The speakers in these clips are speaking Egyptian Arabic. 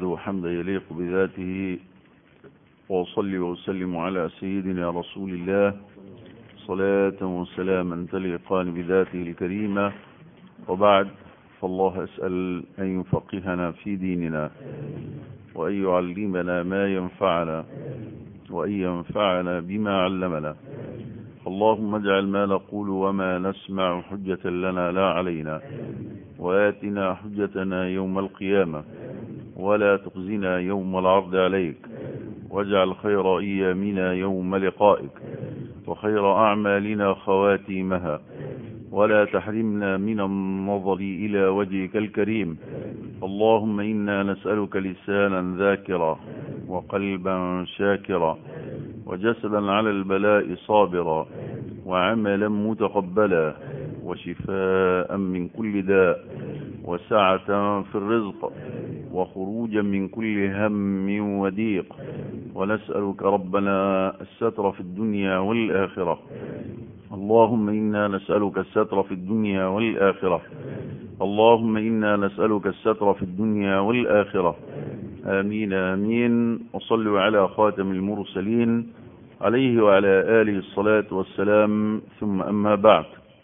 حمده حمدا يليق بذاته وأصلي وأسلم على سيدنا رسول الله صلاة وسلاما تليقان بذاته الكريمة وبعد فالله أسأل أن يفقهنا في ديننا وأن يعلمنا ما ينفعنا وأن ينفعنا بما علمنا اللهم اجعل ما نقول وما نسمع حجة لنا لا علينا وآتنا حجتنا يوم القيامة ولا تخزنا يوم العرض عليك واجعل خير أيامنا يوم لقائك وخير أعمالنا خواتيمها ولا تحرمنا من النظر إلى وجهك الكريم اللهم إنا نسألك لسانا ذاكرا وقلبا شاكرا وجسدا على البلاء صابرا وعملا متقبلا وشفاء من كل داء وسعة في الرزق وخروجا من كل هم وضيق ونسألك ربنا الستر في الدنيا والآخرة اللهم إنا نسألك الستر في الدنيا والآخرة اللهم إنا نسألك الستر في الدنيا والآخرة آمين آمين وصلوا على خاتم المرسلين عليه وعلى آله الصلاة والسلام ثم أما بعد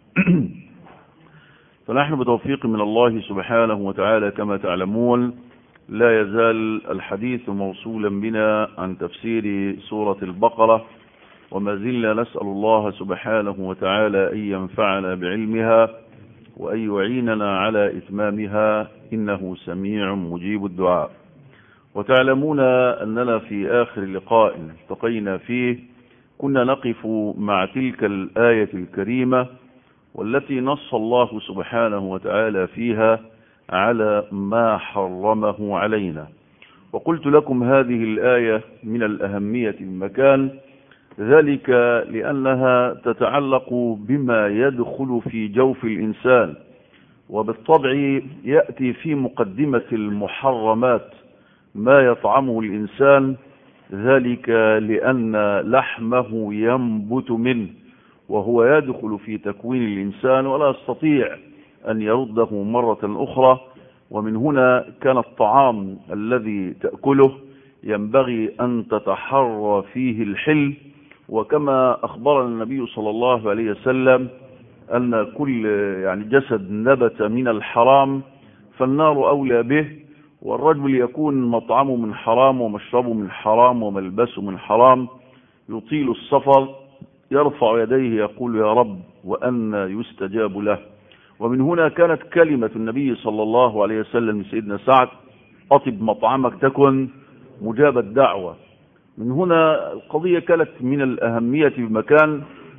فنحن بتوفيق من الله سبحانه وتعالى كما تعلمون لا يزال الحديث موصولا بنا عن تفسير سورة البقرة وما زلنا نسأل الله سبحانه وتعالى أن ينفعنا بعلمها وأن يعيننا على إتمامها إنه سميع مجيب الدعاء وتعلمون أننا في آخر لقاء التقينا فيه كنا نقف مع تلك الآية الكريمة والتي نص الله سبحانه وتعالى فيها على ما حرمه علينا وقلت لكم هذه الآية من الأهمية المكان ذلك لأنها تتعلق بما يدخل في جوف الإنسان وبالطبع يأتي في مقدمة المحرمات ما يطعمه الإنسان ذلك لأن لحمه ينبت منه وهو يدخل في تكوين الإنسان ولا يستطيع أن يرده مرة أخرى ومن هنا كان الطعام الذي تأكله ينبغي أن تتحرى فيه الحل وكما أخبرنا النبي صلى الله عليه وسلم أن كل يعني جسد نبت من الحرام فالنار أولى به والرجل يكون مطعمه من حرام ومشربه من حرام وملبسه من حرام يطيل السفر يرفع يديه يقول يا رب وأن يستجاب له ومن هنا كانت كلمة النبي صلى الله عليه وسلم لسيدنا سعد أطب مطعمك تكن مجاب الدعوة من هنا القضية كانت من الأهمية بمكان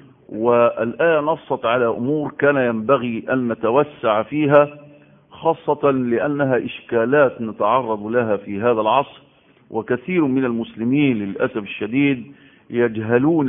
والآية نصت على أمور كان ينبغي أن نتوسع فيها خاصة لأنها إشكالات نتعرض لها في هذا العصر وكثير من المسلمين للأسف الشديد يجهلون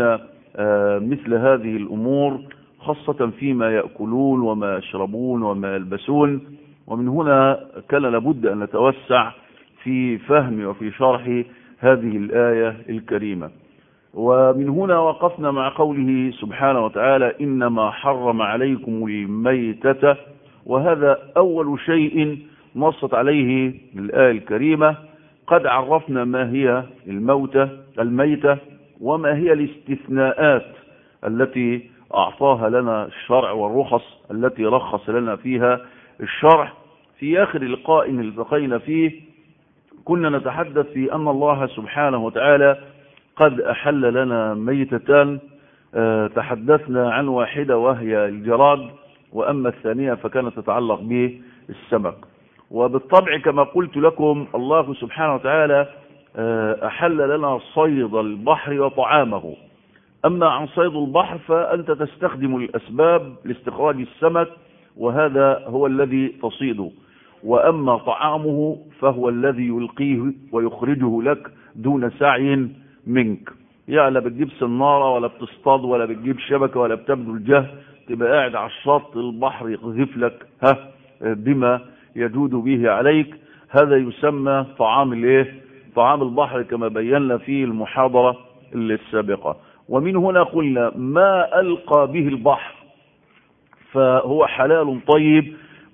مثل هذه الأمور خاصة فيما يأكلون وما يشربون وما يلبسون ومن هنا كان لابد أن نتوسع في فهم وفي شرح هذه الآية الكريمة ومن هنا وقفنا مع قوله سبحانه وتعالى إنما حرم عليكم الميتة وهذا أول شيء نصت عليه الآية الكريمة قد عرفنا ما هي الموتة الميتة وما هي الاستثناءات التي أعطاها لنا الشرع والرخص التي رخص لنا فيها الشرع في آخر لقاء التقينا فيه كنا نتحدث في أن الله سبحانه وتعالى قد أحل لنا ميتتان اه تحدثنا عن واحدة وهي الجراد وأما الثانية فكانت تتعلق به السمك وبالطبع كما قلت لكم الله سبحانه وتعالى اه أحل لنا صيد البحر وطعامه أما عن صيد البحر فأنت تستخدم الأسباب لاستخراج السمك وهذا هو الذي تصيده وأما طعامه فهو الذي يلقيه ويخرجه لك دون سعي منك يعني لا بتجيب سنارة ولا بتصطاد ولا بتجيب شبكة ولا بتبذل جهد تبقى قاعد على الشط البحر يقذف لك ها بما يجود به عليك هذا يسمى طعام الايه طعام البحر كما بينا في المحاضرة السابقة ومن هنا قلنا ما ألقى به البحر فهو حلال طيب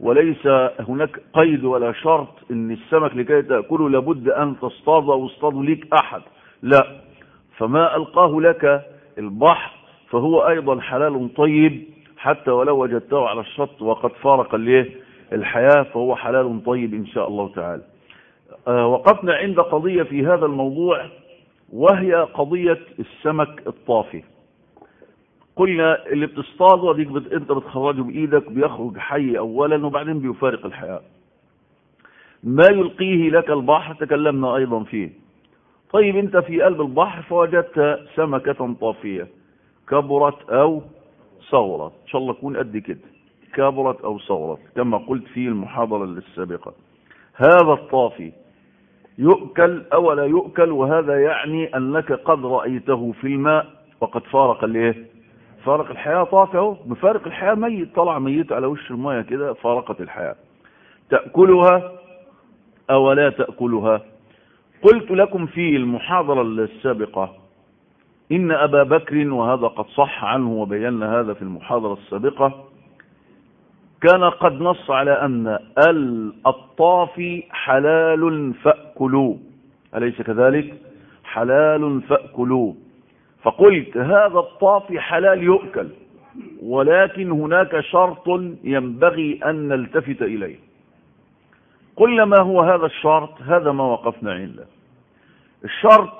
وليس هناك قيد ولا شرط ان السمك لكي تأكله لابد ان تصطاد او اصطاد ليك احد لا فما القاه لك البحر فهو ايضا حلال طيب حتى ولو وجدته على الشط وقد فارق الايه الحياة فهو حلال طيب ان شاء الله تعالى آه وقفنا عند قضية في هذا الموضوع وهي قضية السمك الطافي قلنا اللي بتصطاده وديك بت... انت بتخرجه بايدك بيخرج حي اولا وبعدين بيفارق الحياة ما يلقيه لك البحر تكلمنا ايضا فيه طيب انت في قلب البحر فوجدت سمكة طافية كبرت او صغرت ان شاء الله تكون قد كده كبرت او صغرت كما قلت في المحاضرة السابقة هذا الطافي يؤكل او لا يؤكل وهذا يعني انك قد رأيته في الماء وقد فارق الايه فارق الحياة طافي اهو مفارق الحياة ميت طلع ميت على وش المية كده فارقت الحياة تأكلها او لا تأكلها قلت لكم في المحاضرة السابقة إن أبا بكر وهذا قد صح عنه وبينا هذا في المحاضرة السابقة كان قد نص على أن الطافي حلال فأكلوا أليس كذلك حلال فأكلوا فقلت هذا الطافي حلال يؤكل ولكن هناك شرط ينبغي أن نلتفت إليه قلنا ما هو هذا الشرط هذا ما وقفنا عنده الشرط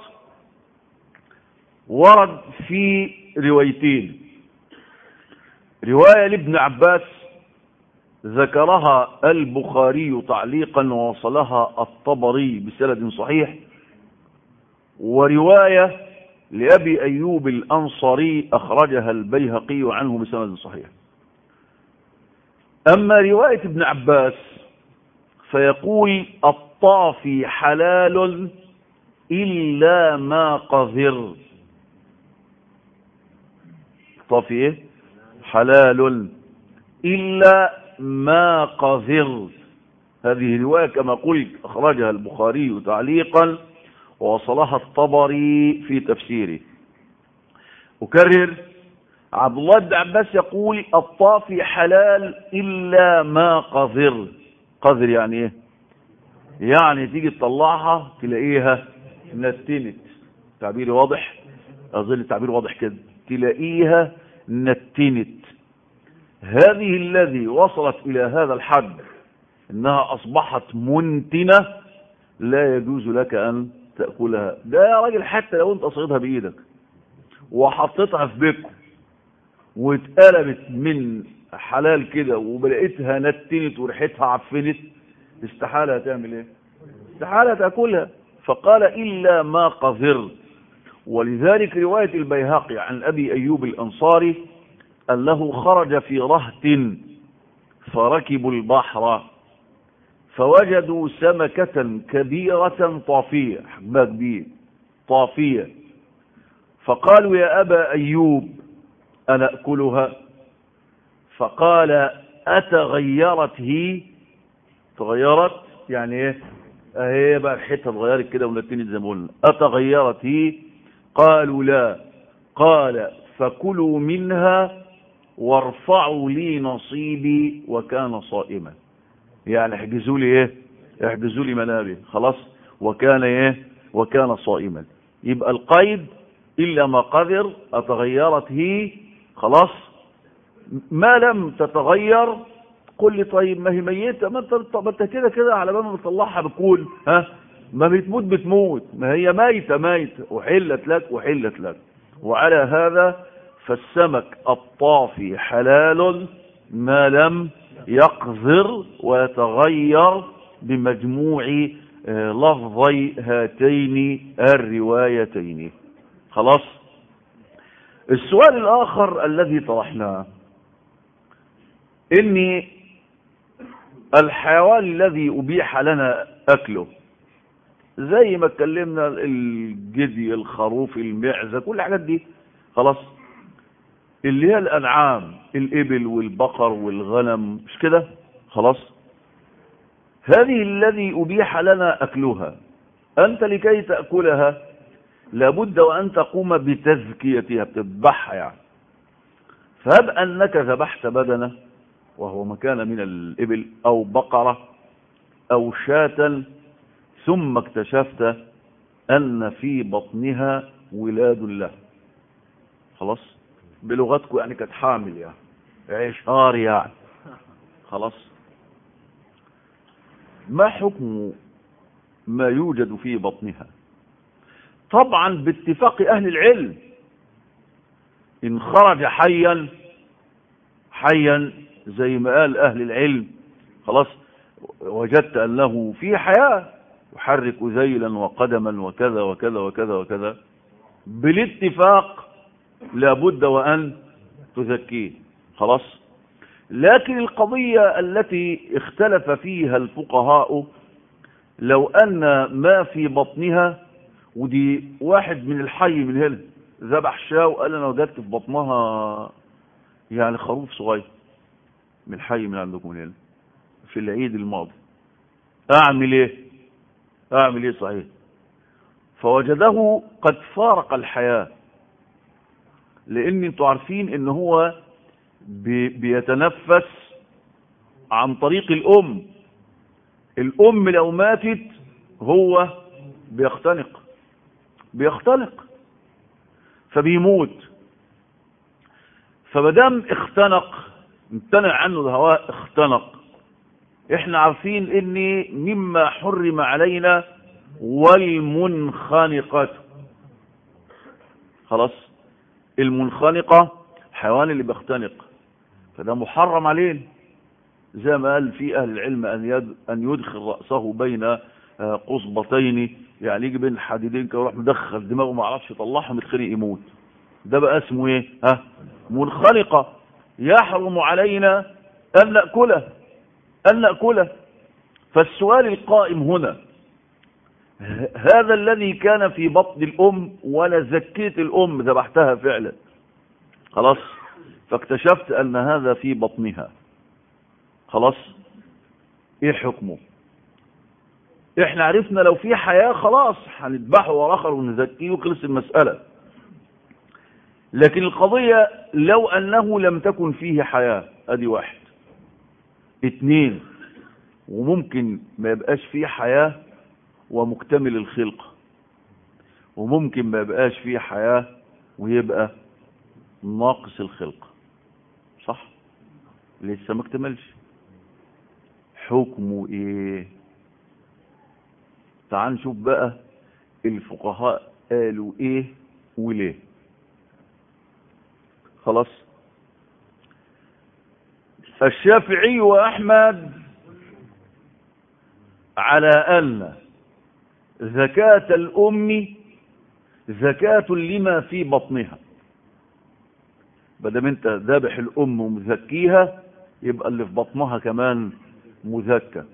ورد في روايتين رواية لابن عباس ذكرها البخاري تعليقا ووصلها الطبري بسند صحيح ورواية لأبي أيوب الأنصري أخرجها البيهقي عنه بسند صحيح أما رواية ابن عباس فيقول الطافي حلال إلا ما قذر الطافي إيه؟ حلال إلا ما قذر هذه رواية كما قلت أخرجها البخاري تعليقا ووصلها الطبري في تفسيره أكرر عبد الله بن عباس يقول الطافي حلال إلا ما قذر قذر يعني ايه يعني تيجي تطلعها تلاقيها نتنت تعبيري واضح اظن التعبير واضح كده تلاقيها نتنت هذه الذي وصلت الى هذا الحد انها اصبحت منتنة لا يجوز لك ان تأكلها ده يا راجل حتى لو انت صيدها بايدك وحطيتها في بيتكم واتقلبت من حلال كده وبلقيتها نتنت وريحتها عفنت استحالة تعمل ايه استحالة تأكلها فقال إلا ما قذر ولذلك رواية البيهقي عن أبي أيوب الأنصاري أنه خرج في رهت فركبوا البحر فوجدوا سمكة كبيرة طافية حجمها كبير طافية فقالوا يا أبا أيوب أنا أكلها فقال أتغيرت هي تغيرت يعني ايه اهي بقى الحته اتغيرت كده ونتنت زي ما قلنا اتغيرت هي قالوا لا قال فكلوا منها وارفعوا لي نصيبي وكان صائما يعني احجزوا لي ايه احجزوا لي منابي خلاص وكان ايه وكان صائما يبقى القيد الا ما قدر اتغيرت هي خلاص ما لم تتغير قل لي طيب ما هي ميتة ما انت ما انت كده كده على ما بتطلعها بتكون ها ما بتموت بتموت ما هي ميتة ميتة وحلت لك وحلت لك وعلى هذا فالسمك الطافي حلال ما لم يقذر ويتغير بمجموع لفظي هاتين الروايتين خلاص السؤال الآخر الذي طرحناه إني الحيوان الذي أبيح لنا أكله زي ما اتكلمنا الجدي الخروف المعزة كل الحاجات دي خلاص اللي هي الأنعام الإبل والبقر والغنم مش كده خلاص هذه الذي أبيح لنا أكلها أنت لكي تأكلها لابد وأن تقوم بتزكيتها بتذبحها يعني فهب أنك ذبحت بدنه وهو مكان من الإبل أو بقرة أو شاة ثم اكتشفت أن في بطنها ولاد له خلاص بلغتكم يعني كانت حامل يعني عشار يعني خلاص ما حكم ما يوجد في بطنها طبعا باتفاق أهل العلم إن خرج حيا حيا زي ما قال أهل العلم خلاص وجدت أنه في حياة يحرك ذيلا وقدما وكذا وكذا وكذا وكذا بالاتفاق لابد وأن تزكيه خلاص لكن القضية التي اختلف فيها الفقهاء لو أن ما في بطنها ودي واحد من الحي من هنا ذبح شاة وقال أنا وجدت في بطنها يعني خروف صغير من الحي من عندكم من هنا في العيد الماضي أعمل إيه أعمل إيه صحيح فوجده قد فارق الحياة لأن انتوا عارفين ان هو بي بيتنفس عن طريق الأم الأم لو ماتت هو بيختنق بيختنق فبيموت فمدام اختنق امتنع عنه الهواء اختنق احنا عارفين ان مما حرم علينا والمنخنقة خلاص المنخنقة الحيوان اللي بيختنق فده محرم علينا زي ما قال في اهل العلم ان يد ان يدخل راسه بين قصبتين يعني يجي بين حديدين كده يروح مدخل دماغه ما عرفش يطلعهم يتخنق يموت ده بقى اسمه ايه ها منخنقه يحرم علينا ان ناكله ان ناكله فالسؤال القائم هنا هذا الذي كان في بطن الام وانا زكيت الام ذبحتها فعلا خلاص فاكتشفت ان هذا في بطنها خلاص ايه حكمه احنا عرفنا لو في حياة خلاص هنذبحه والاخر ونزكيه وخلص المسألة لكن القضية لو انه لم تكن فيه حياة ادي واحد اتنين وممكن ما يبقاش فيه حياة ومكتمل الخلقة وممكن ما يبقاش فيه حياة ويبقى ناقص الخلقة صح لسه ما اكتملش حكمه ايه تعال نشوف بقى الفقهاء قالوا ايه وليه خلاص الشافعي واحمد على ان زكاة الام زكاة لما في بطنها بدل انت ذابح الام ومزكيها يبقى اللي في بطنها كمان مزكى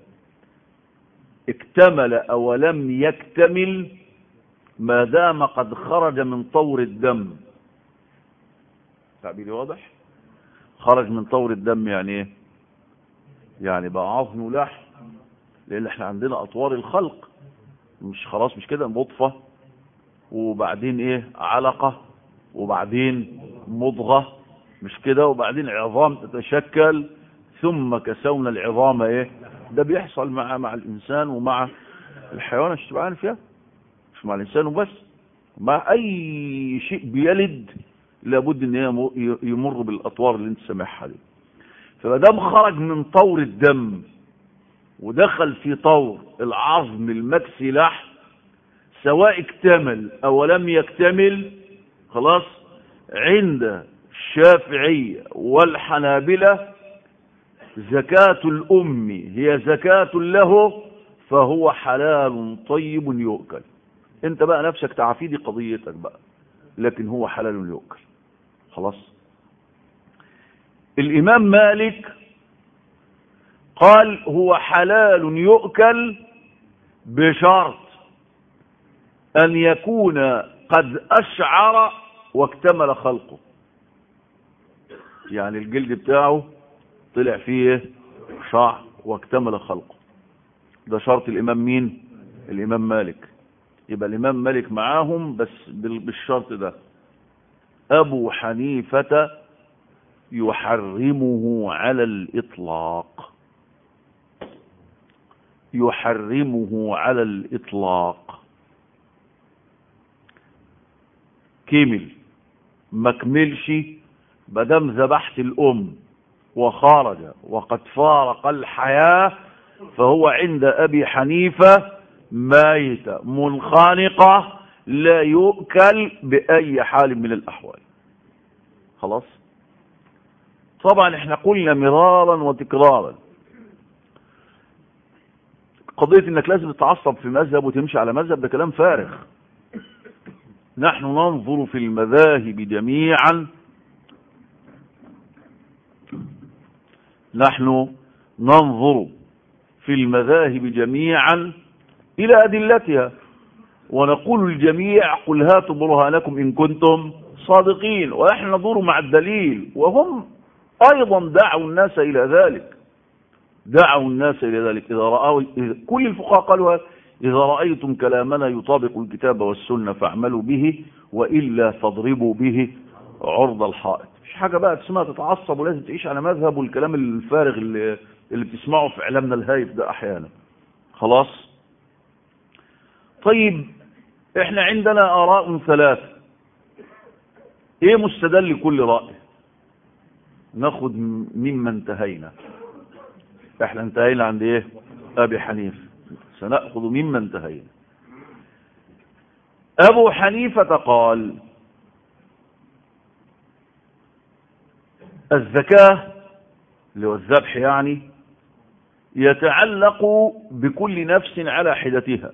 اكتمل او لم يكتمل ما دام قد خرج من طور الدم تعبيري واضح خرج من طور الدم يعني ايه يعني بقى عظم ولحم لان احنا عندنا اطوار الخلق مش خلاص مش كده نطفه وبعدين ايه علقه وبعدين مضغه مش كده وبعدين عظام تتشكل ثم كسونا العظام ايه ده بيحصل مع مع الانسان ومع الحيوان مش تبقى عارف مش مع الانسان وبس مع اي شيء بيلد لابد ان يمر بالاطوار اللي انت سامعها دي فما دام خرج من طور الدم ودخل في طور العظم المكسي لحم سواء اكتمل او لم يكتمل خلاص عند الشافعية والحنابلة زكاة الأم هي زكاة له فهو حلال طيب يؤكل انت بقى نفسك تعافي دي قضيتك بقى لكن هو حلال يؤكل خلاص الإمام مالك قال هو حلال يؤكل بشرط أن يكون قد أشعر واكتمل خلقه يعني الجلد بتاعه طلع فيه شعر واكتمل خلقه ده شرط الإمام مين الإمام مالك يبقى الإمام مالك معاهم بس بالشرط ده أبو حنيفة يحرمه على الإطلاق يحرمه على الإطلاق كمل ما كملش بدم ذبحت الأم وخرج وقد فارق الحياة فهو عند أبي حنيفة ميتة منخنقة لا يؤكل بأي حال من الأحوال خلاص طبعا احنا قلنا مرارا وتكرارا قضية انك لازم تتعصب في مذهب وتمشي على مذهب ده كلام فارغ نحن ننظر في المذاهب جميعا نحن ننظر في المذاهب جميعا إلى أدلتها ونقول الجميع قل هاتوا برهانكم إن كنتم صادقين ونحن ندور مع الدليل وهم أيضا دعوا الناس إلى ذلك دعوا الناس إلى ذلك إذا رأوا كل الفقهاء قالوا إذا رأيتم كلامنا يطابق الكتاب والسنة فاعملوا به وإلا فاضربوا به عرض الحائط مش حاجة بقى اسمها تتعصب ولازم تعيش على مذهب والكلام الفارغ اللي, اللي بتسمعه في إعلامنا الهايف ده أحيانا خلاص طيب احنا عندنا آراء ثلاثة ايه مستدل كل رأي ناخد مما انتهينا احنا انتهينا عند ايه ابي حنيفه سنأخذ مما انتهينا ابو حنيفة قال الزكاة اللي هو الذبح يعني يتعلق بكل نفس على حدتها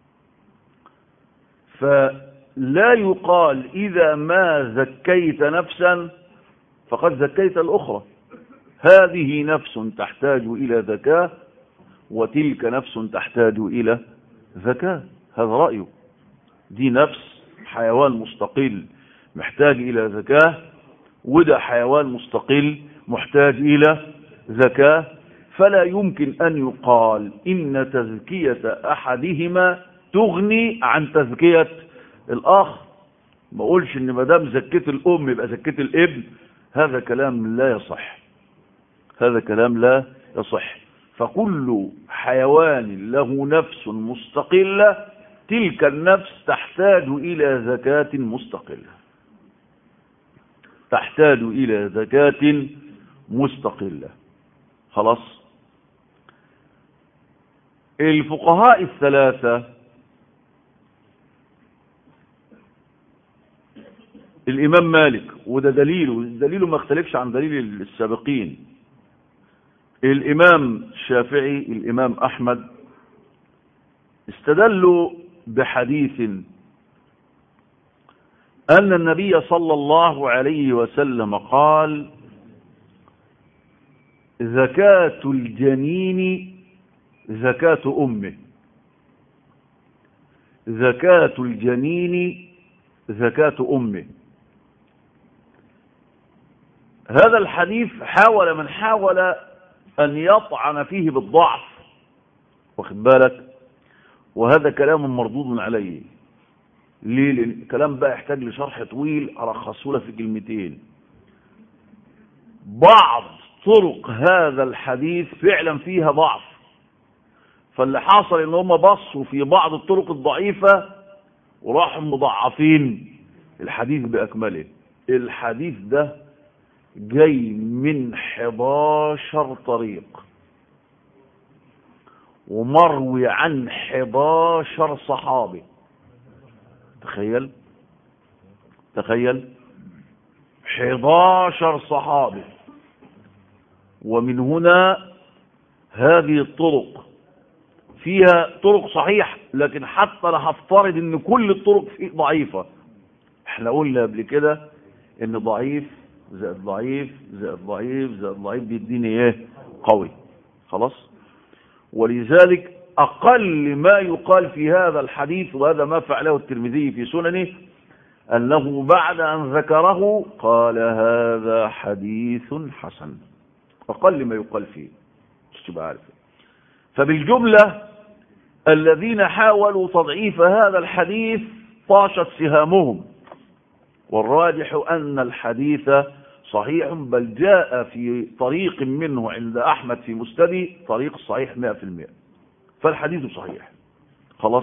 فلا يقال إذا ما زكيت نفسا فقد زكيت الأخرى هذه نفس تحتاج إلى زكاة وتلك نفس تحتاج إلى زكاة هذا رأيه دي نفس حيوان مستقل محتاج إلى زكاة وده حيوان مستقل محتاج إلى زكاة فلا يمكن أن يقال إن تزكية أحدهما تغني عن تزكية الآخر ما أقولش إن مدام زكيت الأم يبقى زكيت الابن هذا كلام لا يصح هذا كلام لا يصح فكل حيوان له نفس مستقلة تلك النفس تحتاج إلى زكاة مستقلة تحتاج إلى زكاة مستقلة خلاص الفقهاء الثلاثة الإمام مالك وده دليله دليله ما اختلفش عن دليل السابقين الإمام الشافعي الإمام أحمد استدلوا بحديث أن النبي صلى الله عليه وسلم قال زكاة الجنين زكاة أمه زكاة الجنين زكاة أمه هذا الحديث حاول من حاول أن يطعن فيه بالضعف واخد بالك وهذا كلام مردود عليه ليه لأن الكلام بقى يحتاج لشرح طويل أرخصه له في كلمتين بعض طرق هذا الحديث فعلا فيها ضعف فاللي حصل ان هم بصوا في بعض الطرق الضعيفة وراحوا مضعفين الحديث بأكمله الحديث ده جاي من 11 طريق ومروي عن 11 صحابي تخيل تخيل 11 صحابي ومن هنا هذه الطرق فيها طرق صحيح لكن حتى لا هفترض ان كل الطرق فيه ضعيفة احنا قلنا قبل كده ان ضعيف زائد ضعيف زائد ضعيف زائد ضعيف بيديني ايه قوي خلاص ولذلك اقل ما يقال في هذا الحديث وهذا ما فعله الترمذي في سننه انه بعد ان ذكره قال هذا حديث حسن اقل ما يقال فيه مش تبقى عارف فبالجملة الذين حاولوا تضعيف هذا الحديث طاشت سهامهم والراجح أن الحديث صحيح بل جاء في طريق منه عند أحمد في مستدي طريق صحيح 100% فالحديث صحيح خلاص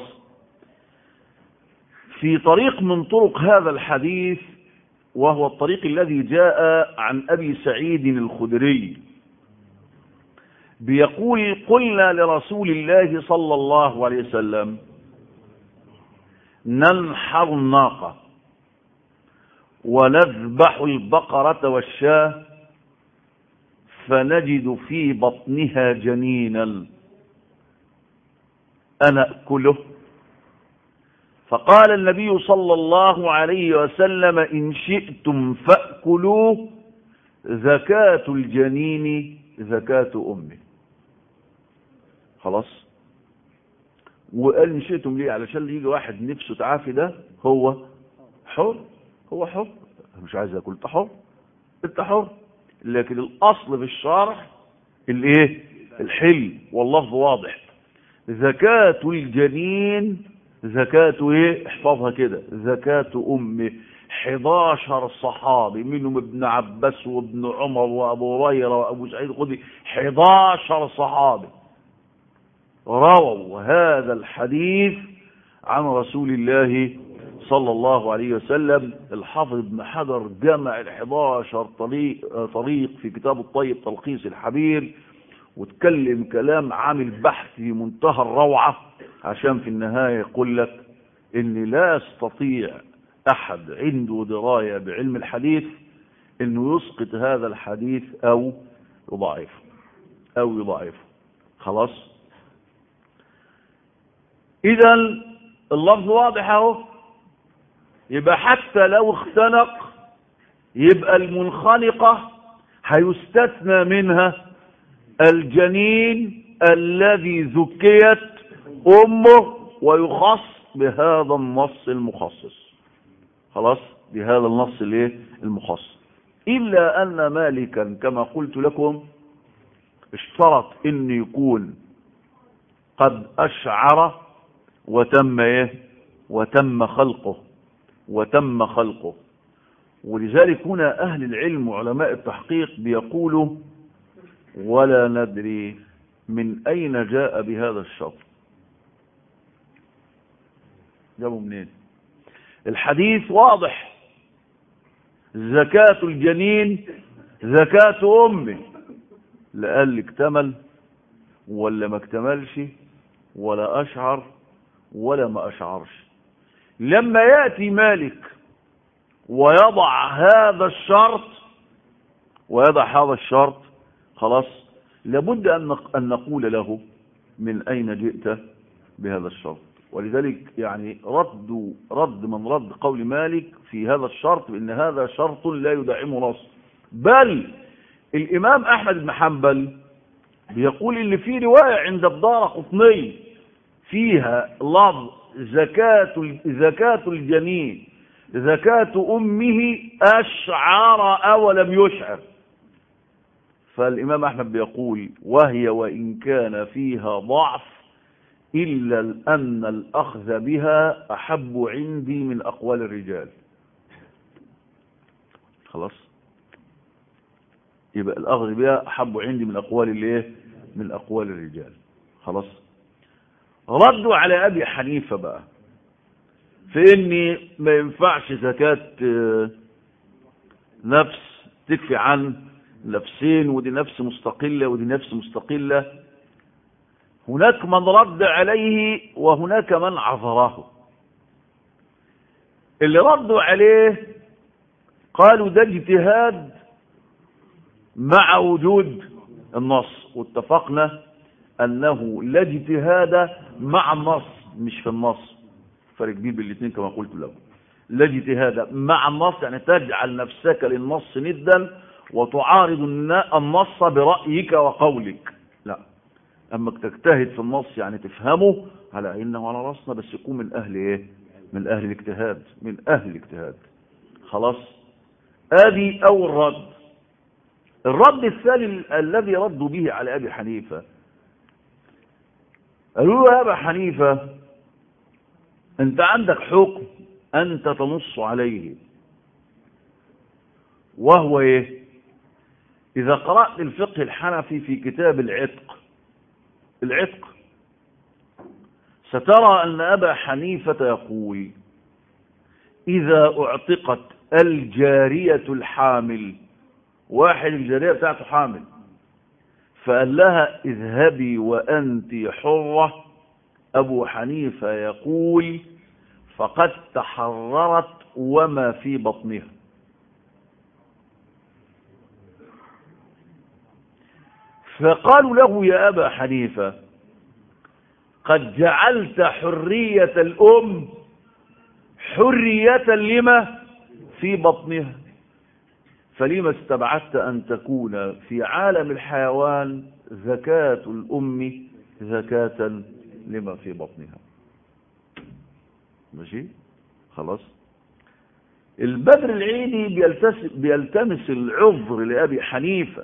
في طريق من طرق هذا الحديث وهو الطريق الذي جاء عن أبي سعيد الخدري بيقول قلنا لرسول الله صلى الله عليه وسلم ننحر الناقة ونذبح البقرة والشاة فنجد في بطنها جنينا أنأكله فقال النبي صلى الله عليه وسلم إن شئتم فأكلوه زكاة الجنين زكاة أمه خلاص وقال إن شئتم ليه علشان يجي واحد نفسه تعافي ده هو حر هو حر مش عايز أكل انت حر انت حر لكن الأصل في الشرع الايه الحل واللفظ واضح زكاة الجنين زكاة ايه احفظها كده زكاة امه 11 صحابي منهم ابن عباس وابن عمر وابو هريره وابو سعيد الخدري 11 صحابي رووا هذا الحديث عن رسول الله صلى الله عليه وسلم الحافظ ابن حجر جمع ال 11 طريق, طريق في كتاب الطيب تلخيص الحبير وتكلم كلام عامل بحث في منتهى الروعة عشان في النهاية يقول لك ان لا يستطيع احد عنده دراية بعلم الحديث انه يسقط هذا الحديث او يضعفه او يضعفه خلاص اذا اللفظ واضح اهو يبقى حتى لو اختنق يبقى المنخنقة هيستثنى منها الجنين الذي ذكيت امه ويخص بهذا النص المخصص خلاص بهذا النص الايه المخصص الا ان مالكا كما قلت لكم اشترط ان يكون قد اشعر وتم ايه وتم خلقه وتم خلقه ولذلك هنا اهل العلم وعلماء التحقيق بيقولوا ولا ندري من أين جاء بهذا الشرط جابوا منين الحديث واضح زكاة الجنين زكاة أمه لا قال لي اكتمل ولا ما اكتملش ولا أشعر ولا ما أشعرش لما يأتي مالك ويضع هذا الشرط ويضع هذا الشرط خلاص لابد أن نقول له من أين جئت بهذا الشرط ولذلك يعني رد رد من رد قول مالك في هذا الشرط بأن هذا شرط لا يدعمه نص بل الإمام أحمد بن حنبل بيقول اللي في رواية عند الدار قطني فيها لفظ زكاة زكاة الجنين زكاة أمه أشعر أو لم يشعر فالإمام أحمد بيقول وهي وإن كان فيها ضعف إلا أن الأخذ بها أحب عندي من أقوال الرجال خلاص يبقى الأخذ بها أحب عندي من أقوال الايه من أقوال الرجال خلاص ردوا على أبي حنيفة بقى في إني ما ينفعش زكاة نفس تكفي عن نفسين ودي نفس مستقلة ودي نفس مستقلة هناك من رد عليه وهناك من عذره اللي ردوا عليه قالوا ده اجتهاد مع وجود النص واتفقنا انه لا اجتهاد مع النص مش في النص فرق كبير بين الاثنين كما قلت لكم لا اجتهاد مع النص يعني تجعل نفسك للنص ندا وتعارض النص برأيك وقولك لا اما تجتهد في النص يعني تفهمه على انه على راسنا بس يكون من اهل ايه من اهل الاجتهاد من اهل الاجتهاد خلاص ادي اول رد الرد الثاني الذي ردوا به على ابي حنيفه قالوا له يا ابا حنيفه انت عندك حكم انت تنص عليه وهو ايه اذا قرأت الفقه الحنفي في كتاب العتق العتق سترى ان ابا حنيفة يقول اذا اعتقت الجارية الحامل واحد الجارية بتاعته حامل فقال لها اذهبي وانت حرة ابو حنيفة يقول فقد تحررت وما في بطنها فقالوا له يا أبا حنيفة قد جعلت حرية الأم حرية لما في بطنها فلما استبعدت أن تكون في عالم الحيوان زكاة الأم زكاة لما في بطنها ماشي خلاص البدر العيني بيلتمس العذر لأبي حنيفة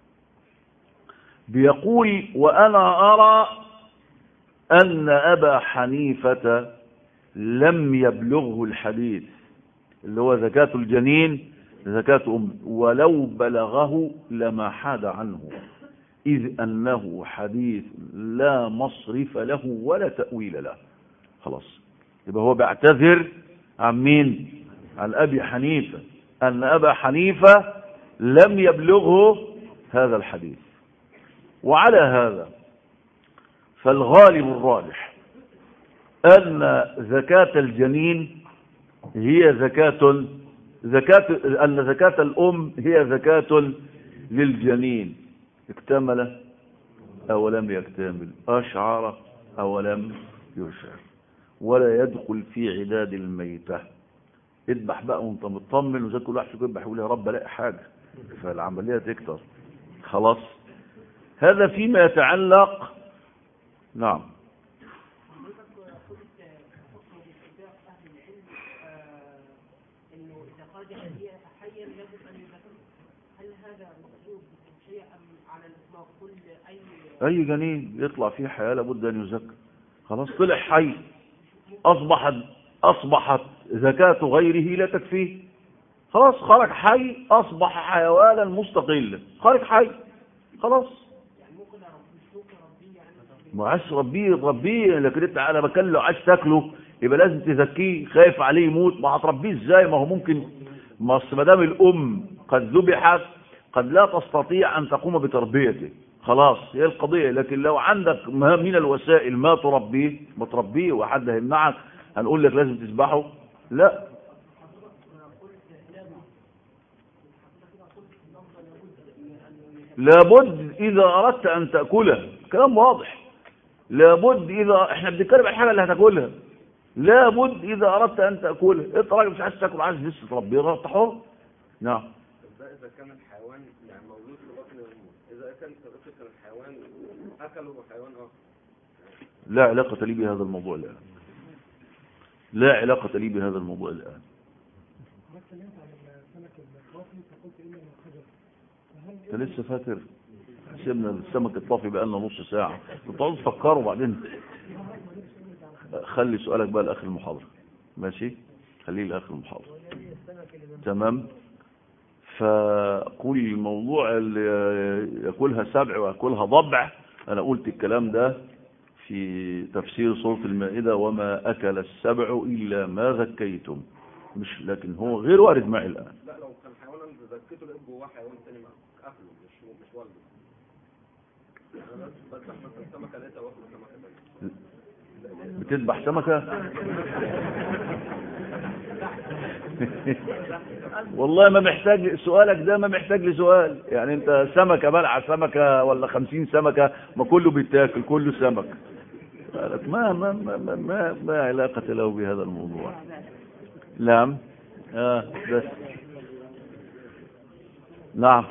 بيقول وأنا أرى أن أبا حنيفة لم يبلغه الحديث اللي هو زكاة الجنين زكاة أم ولو بلغه لما حاد عنه إذ أنه حديث لا مصرف له ولا تأويل له خلاص يبقى هو بيعتذر عن مين عن أبي حنيفة أن أبا حنيفة لم يبلغه هذا الحديث وعلى هذا فالغالب الراجح أن زكاة الجنين هي زكاة زكاة أن زكاة الأم هي زكاة للجنين اكتمل أو لم يكتمل أشعر أو لم يشعر ولا يدخل في عداد الميتة اذبح بقى وانت مطمن وزي كل واحد فيكم يذبح يقول يا رب الاقي حاجة فالعملية تكتر خلاص هذا فيما يتعلق نعم اي جنين يطلع فيه حياة لابد ان يزكى خلاص طلع حي اصبحت اصبحت زكاة غيره لا تكفيه خلاص خرج حي اصبح حيوانا مستقلا خرج حي خلاص ما عايز تربيه تربيه لكن انت انا بكلم لو عايز تاكله يبقى لازم تزكيه خايف عليه يموت ما هتربيه ازاي ما هو ممكن ما ما دام الام قد ذبحت قد لا تستطيع ان تقوم بتربيته خلاص هي القضيه لكن لو عندك ما من الوسائل ما تربيه ما تربيه وحد هيمنعك هنقول لك لازم تذبحه لا لابد اذا اردت ان تاكله كلام واضح لابد اذا احنا بنتكلم عن الحاجه اللي هتاكلها لابد اذا اردت ان تاكلها انت راجل مش عايز تاكل عايز لسه تربيه انت حر نعم اذا كان الحيوان يعني مولود في بطن الامه اذا كان كان الحيوان اكله حيوان اخر لا علاقه لي بهذا الموضوع الان لا علاقه لي بهذا الموضوع الان انت لسه فاكر سيبنا السمك الطافي بقالنا نص ساعة تقعدوا تفكروا بعدين خلي سؤالك بقى لآخر المحاضرة ماشي خليه لآخر المحاضرة تمام فقول الموضوع اللي يأكلها سبع ويأكلها ضبع أنا قلت الكلام ده في تفسير سورة المائدة وما أكل السبع إلا ما ذكيتم مش لكن هو غير وارد معي الآن لا لو كان حيوان ذكيته لقيت جواه حيوان تاني اكله مش مش والده بذبح مثلا سمكه لقيتها واكل سمكه تانيه بتذبح سمكة والله ما محتاج سؤالك ده ما محتاج لسؤال يعني انت سمكة بلع سمكة ولا خمسين سمكة ما كله بيتاكل كله سمك ما ما ما ما, ما, ما علاقة له بهذا الموضوع نعم آه بس نعم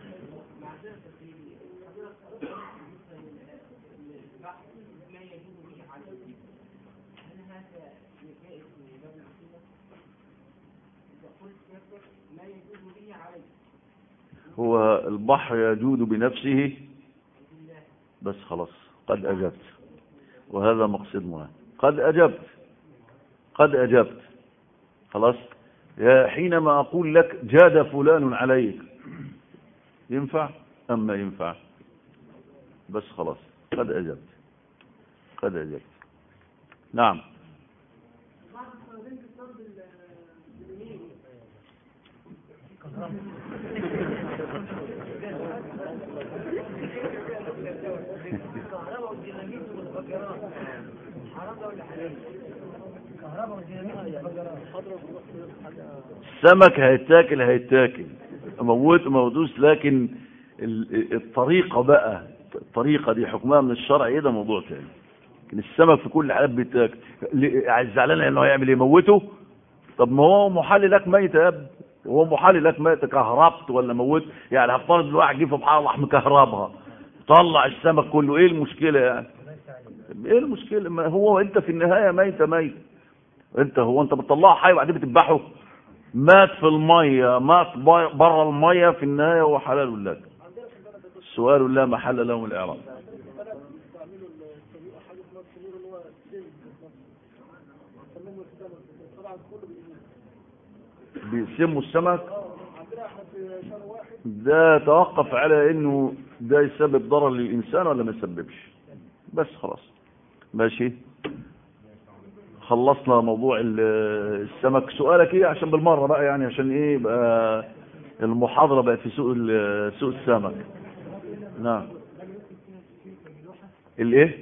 هو البحر يجود بنفسه بس خلاص قد أجبت وهذا مقصدنا قد أجبت قد أجبت خلاص يا حينما أقول لك جاد فلان عليك ينفع أم ما ينفع بس خلاص قد أجبت قد أجبت نعم السمك هيتاكل هيتاكل موت موجوس لكن ال- الطريقة بقى الطريقة دي حكمها من الشرع ايه ده موضوع تاني لكن السمك في كل الحالات بيتاكل اللي- زعلان انه هيعمل ايه يموته طب ما هو محل لك ميت يا ابني هو محل لك ميت كهربت ولا موت يعني هفترض الواحد جه في بحر راح مكهربها طلع السمك كله ايه المشكلة يعني ايه المشكلة ما هو انت في النهاية ميت ميت انت هو انت بتطلعه حي وبعدين بتذبحه مات في المية مات بره المية في النهاية هو حلال لك السؤال لا محل له من الإعراب بيسموا السمك ده توقف على انه ده يسبب ضرر للانسان ولا ما يسببش بس خلاص ماشي خلصنا موضوع ال- السمك سؤالك ايه عشان بالمره بقى يعني عشان ايه بقى المحاضره بقت في سوق ال- سوق السمك نعم الايه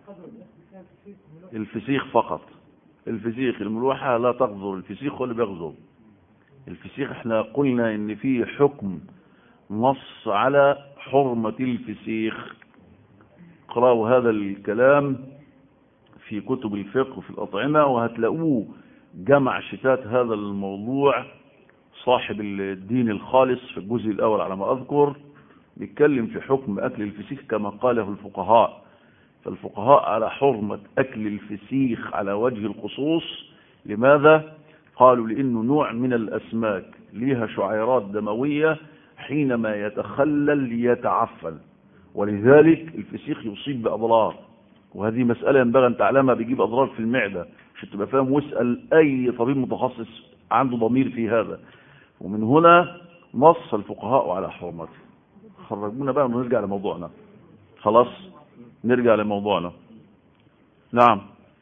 الفسيخ فقط الفسيخ الملوحه لا تغزر الفسيخ هو اللي بيغزر الفسيخ احنا قلنا ان فيه حكم نص على حرمه الفسيخ اقرأوا هذا الكلام في كتب الفقه وفي الأطعمة وهتلاقوه جمع شتات هذا الموضوع صاحب الدين الخالص في الجزء الأول على ما أذكر بيتكلم في حكم أكل الفسيخ كما قاله الفقهاء فالفقهاء على حرمة أكل الفسيخ على وجه الخصوص لماذا؟ قالوا لأنه نوع من الأسماك ليها شعيرات دموية حينما يتخلل يتعفن ولذلك الفسيخ يصيب بأضرار وهذه مسألة ينبغي أن تعلمها بيجيب أضرار في المعدة عشان تبقى فاهم واسأل أي طبيب متخصص عنده ضمير في هذا ومن هنا نص الفقهاء على حرمته خرجونا بقى ونرجع لموضوعنا خلاص نرجع لموضوعنا نعم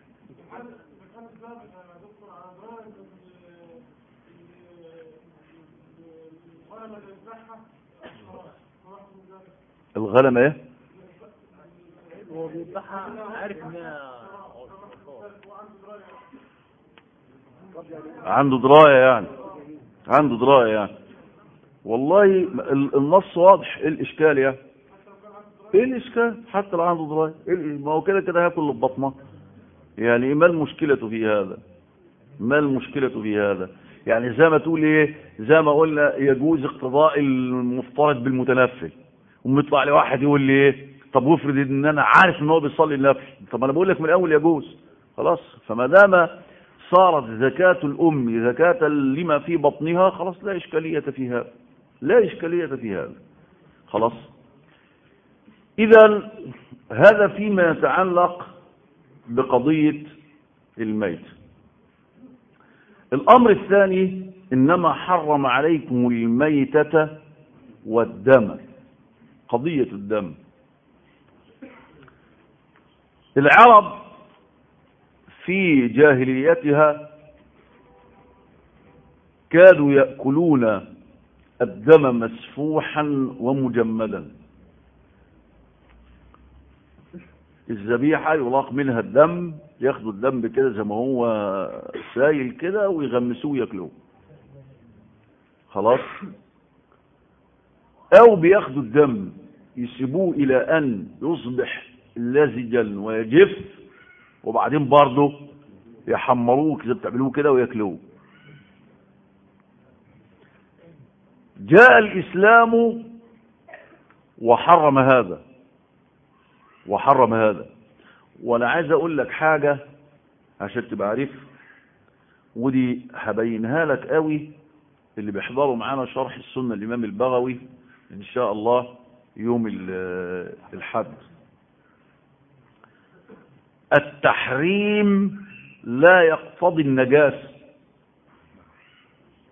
الغنم ايه هو بيذبحها عارف انها عنده دراية يعني عنده دراية يعني والله ال- النص واضح ايه الاشكال يعني ايه الاشكال حتى لو عنده دراية إيه ال- ما هو كده كده هياكل اللي في بطنه يعني ما المشكلة في هذا ما المشكلة في هذا يعني زي ما تقول ايه زي ما قلنا يجوز اقتضاء المفترض بالمتنفل ومطلع لي واحد يقول لي ايه طب وافرض ان انا عارف ان هو بيصلي النفل طب انا بقول لك من الاول يجوز خلاص فما دام صارت زكاة الأم زكاة لما في بطنها خلاص لا إشكالية في هذا لا إشكالية في هذا خلاص إذا هذا فيما يتعلق بقضية الميت الأمر الثاني إنما حرم عليكم الميتة والدم قضية الدم العرب في جاهليتها كانوا يأكلون الدم مسفوحا ومجمدا الذبيحة يلاق منها الدم ياخدوا الدم كده زي ما هو سايل كده ويغمسوه ياكلوه خلاص او بياخدوا الدم يسيبوه الى ان يصبح لزجا ويجف وبعدين برضه يحمروه كده بتعملوه كده وياكلوه جاء الاسلام وحرم هذا وحرم هذا وانا عايز اقول لك حاجة عشان تبقى عارف ودي هبينها لك قوي اللي بيحضروا معانا شرح السنة الامام البغوي ان شاء الله يوم ال- الحد التحريم لا يقتضي النجاسة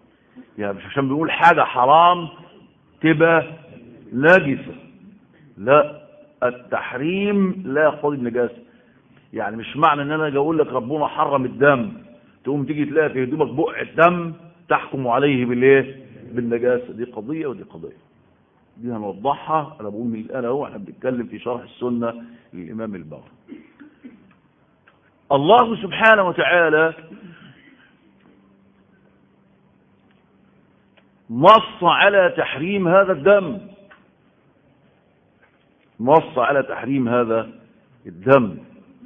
يعني مش عشان بيقول حاجة حرام تبقى نجسة لا التحريم لا يقتضي النجاسة يعني مش معنى ان انا اجي اقول لك ربنا حرم الدم تقوم تيجي تلاقي في هدومك بقع الدم تحكم عليه بالايه بالنجاسة دي قضية ودي قضية دي هنوضحها انا بقول من الان اهو احنا بنتكلم في شرح السنة للامام البغوي الله سبحانه وتعالى نص على تحريم هذا الدم نص على تحريم هذا الدم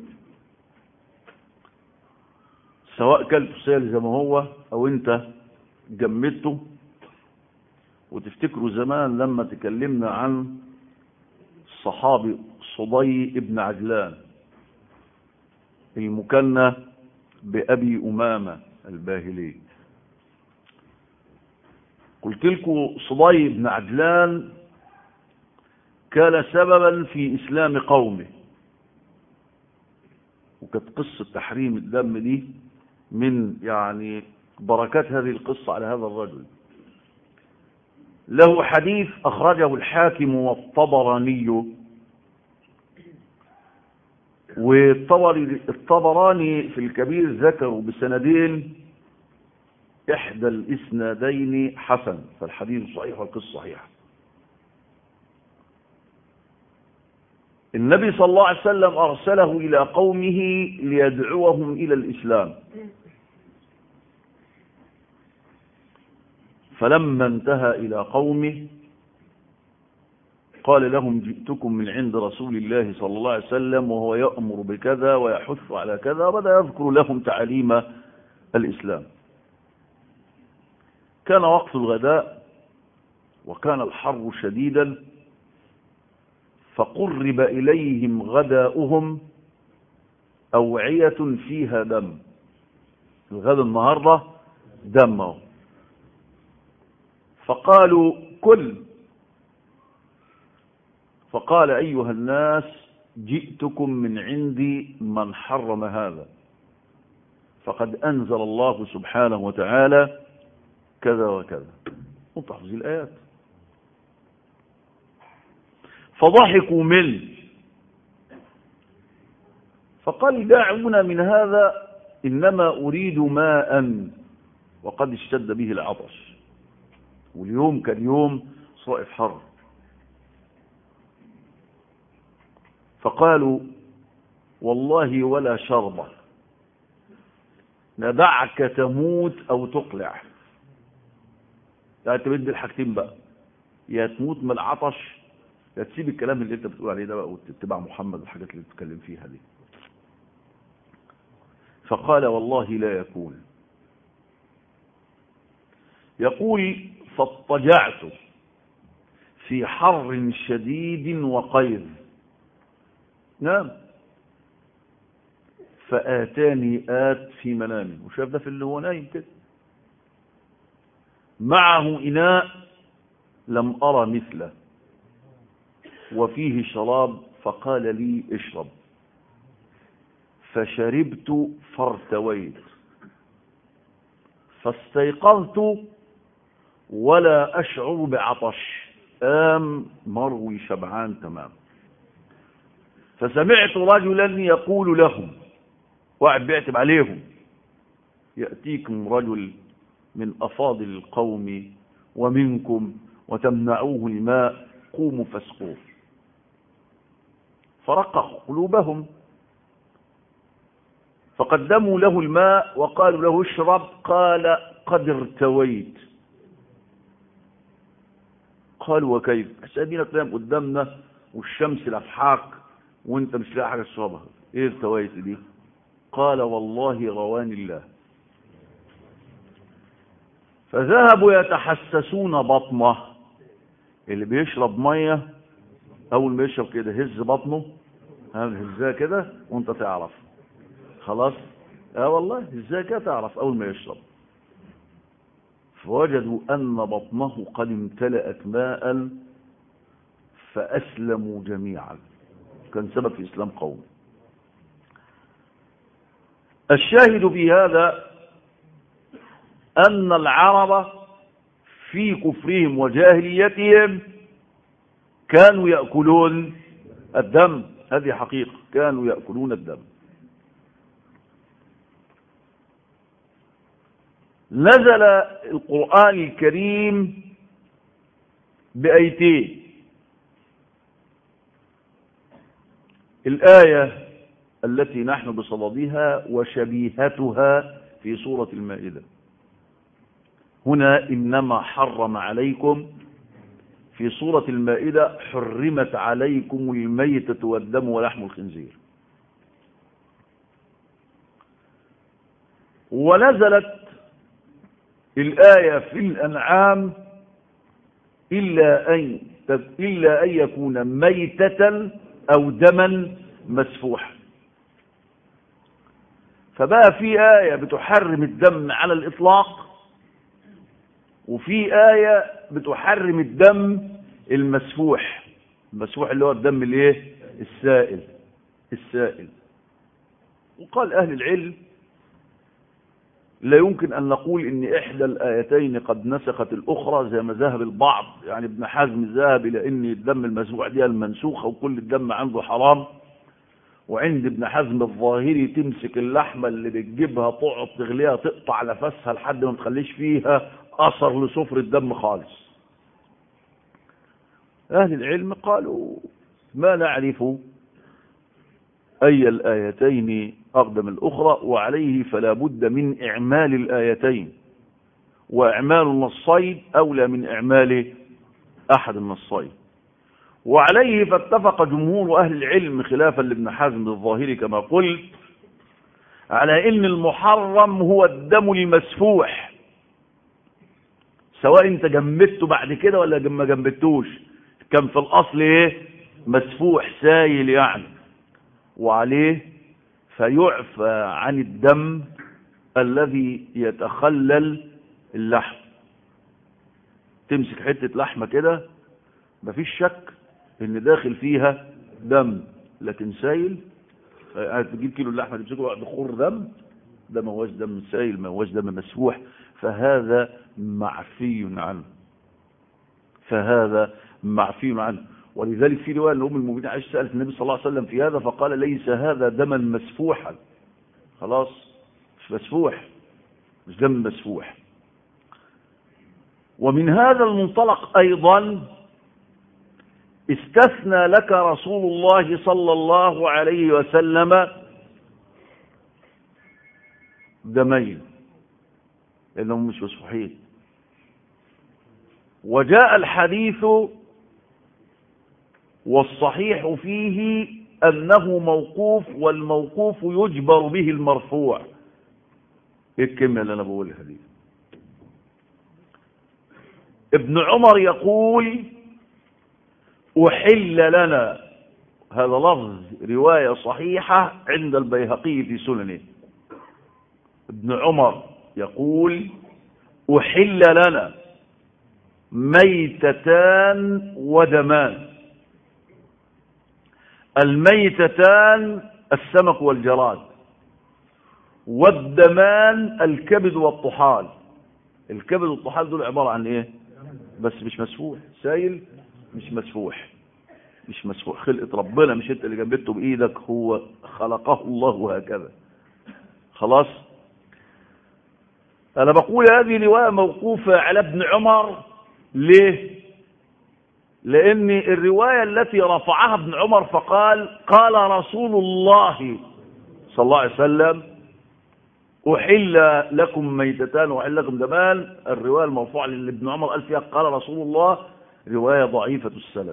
سواء كلت سائل زي ما هو او انت جمدته وتفتكروا زمان لما تكلمنا عن الصحابي صدي ابن عجلان المكنى بأبي أمامة الباهلي قلت لكم صدي بن عجلان كان سببا في إسلام قومه وكانت قصة تحريم الدم دي من يعني بركات هذه القصة على هذا الرجل له حديث أخرجه الحاكم والطبراني والطبراني في الكبير ذكروا بسندين إحدى الإسنادين حسن فالحديث صحيح والقصة صحيحة النبي صلى الله عليه وسلم أرسله إلى قومه ليدعوهم إلى الإسلام فلما انتهى إلى قومه قال لهم جئتكم من عند رسول الله صلى الله عليه وسلم وهو يأمر بكذا ويحث على كذا بدأ يذكر لهم تعاليم الإسلام كان وقت الغداء وكان الحر شديدا فقرب إليهم غداؤهم أوعية فيها دم الغد النهاردة دمه فقالوا كل فقال أيها الناس جئتكم من عندي من حرم هذا فقد أنزل الله سبحانه وتعالى كذا وكذا وتحفظ الآيات فضحكوا منه فقال دعونا من هذا إنما أريد ماء وقد اشتد به العطش واليوم كان يوم صائف حر فقالوا والله ولا شربة ندعك تموت أو تقلع لا تبدي الحاجتين بقى يا تموت من العطش يا تسيب الكلام اللي انت بتقول عليه ده بقى وتتبع محمد الحاجات اللي بتتكلم فيها دي فقال والله لا يكون يقول فاضطجعت في حر شديد وقيض نعم فآتاني آت في منامي وشاف ده في اللي هو نايم كده معه إناء لم أرى مثله وفيه شراب فقال لي اشرب فشربت فارتويت فاستيقظت ولا أشعر بعطش آم مروي شبعان تمام فسمعت رجلا يقول لهم واحد بيعتب عليهم يأتيكم رجل من أفاضل القوم ومنكم وتمنعوه الماء قوموا فاسقوه فرقق قلوبهم فقدموا له الماء وقالوا له اشرب قال قد ارتويت قالوا وكيف سابينا تنام قدامنا والشمس لفحاك وانت مش لاقي حاجه تشربها ايه ارتويت دي قال والله رواني الله فذهبوا يتحسسون بطنه اللي بيشرب ميه اول ما يشرب كده هز بطنه هزاه كده وانت تعرف خلاص اه والله هزاه كده تعرف اول ما يشرب فوجدوا ان بطنه قد امتلأت ماء فاسلموا جميعا كان سبب في اسلام قوم الشاهد في هذا ان العرب في كفرهم وجاهليتهم كانوا يأكلون الدم هذه حقيقة كانوا يأكلون الدم نزل القرآن الكريم بأيتين الآية التي نحن بصددها وشبيهتها في سورة المائدة هنا إنما حرم عليكم في سورة المائدة حرمت عليكم الميتة والدم ولحم الخنزير ونزلت الآية في الأنعام إلا أن إلا أن يكون ميتة أو دما مسفوحا فبقى في آية بتحرم الدم على الإطلاق وفي آية بتحرم الدم المسفوح المسفوح اللي هو الدم الايه السائل السائل وقال أهل العلم لا يمكن أن نقول إن إحدى الآيتين قد نسخت الأخرى زي ما ذهب البعض يعني ابن حزم ذهب إلى إن الدم المسفوح دي المنسوخة وكل الدم عنده حرام وعند ابن حزم الظاهري تمسك اللحمة اللي بتجيبها تقعد تغليها تقطع نفسها لحد ما تخليش فيها أثر لصفر الدم خالص أهل العلم قالوا ما نعرف أي الآيتين أقدم الأخرى وعليه فلا بد من إعمال الآيتين وإعمال النصين أولى من إعمال أحد النصين وعليه فاتفق جمهور أهل العلم خلافا لابن حزم الظاهري كما قلت على ان المحرم هو الدم المسفوح سواء انت جمدته بعد كده ولا ما جمدتوش كان في الاصل ايه مسفوح سايل يعني وعليه فيعفى عن الدم الذي يتخلل اللحم تمسك حتة لحمة كده مفيش شك ان داخل فيها دم لكن سايل تجيب كيلو اللحمه تمسكه بخور دم ده ما هوش دم سايل ما هوش دم مسفوح فهذا معفي عنه فهذا معفي عنه ولذلك في روايه ان ام المؤمنين عائشه سالت النبي صلى الله عليه وسلم في هذا فقال ليس هذا دما مسفوحا خلاص مش مسفوح مش دم مسفوح ومن هذا المنطلق ايضا استثنى لك رسول الله صلى الله عليه وسلم دمين لأنهم مش مسفوحين وجاء الحديث والصحيح فيه أنه موقوف والموقوف يجبر به المرفوع ايه الكلمة اللي أنا بقولها دي ابن عمر يقول أحل لنا هذا لفظ رواية صحيحة عند البيهقي في سننه ابن عمر يقول أحل لنا ميتتان ودمان الميتتان السمك والجراد والدمان الكبد والطحال الكبد والطحال دول عبارة عن ايه بس مش مسفوح سايل مش مسفوح مش مسفوح خلقة ربنا مش انت اللي جنبته بايدك هو خلقه الله هكذا خلاص انا بقول هذه رواية موقوفة على ابن عمر ليه لان الرواية التي رفعها ابن عمر فقال قال رسول الله صلى الله عليه وسلم أحل لكم ميتتان وأحل لكم دمان الرواية المرفوعة اللي ابن عمر قال فيها قال رسول الله رواية ضعيفة السند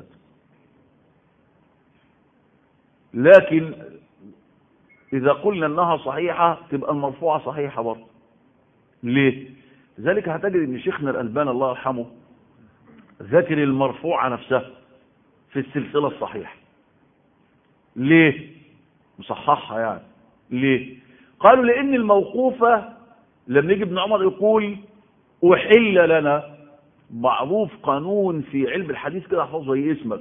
لكن إذا قلنا أنها صحيحة تبقى المرفوعة صحيحة برضه ليه؟ ذلك هتجد أن شيخنا الألبان الله يرحمه ذكر المرفوعة نفسها في السلسلة الصحيحة ليه؟ مصححها يعني ليه؟ قالوا لأن الموقوفة لما يجي ابن عمر يقول أحل لنا معروف قانون في علم الحديث كده احفظه زي اسمك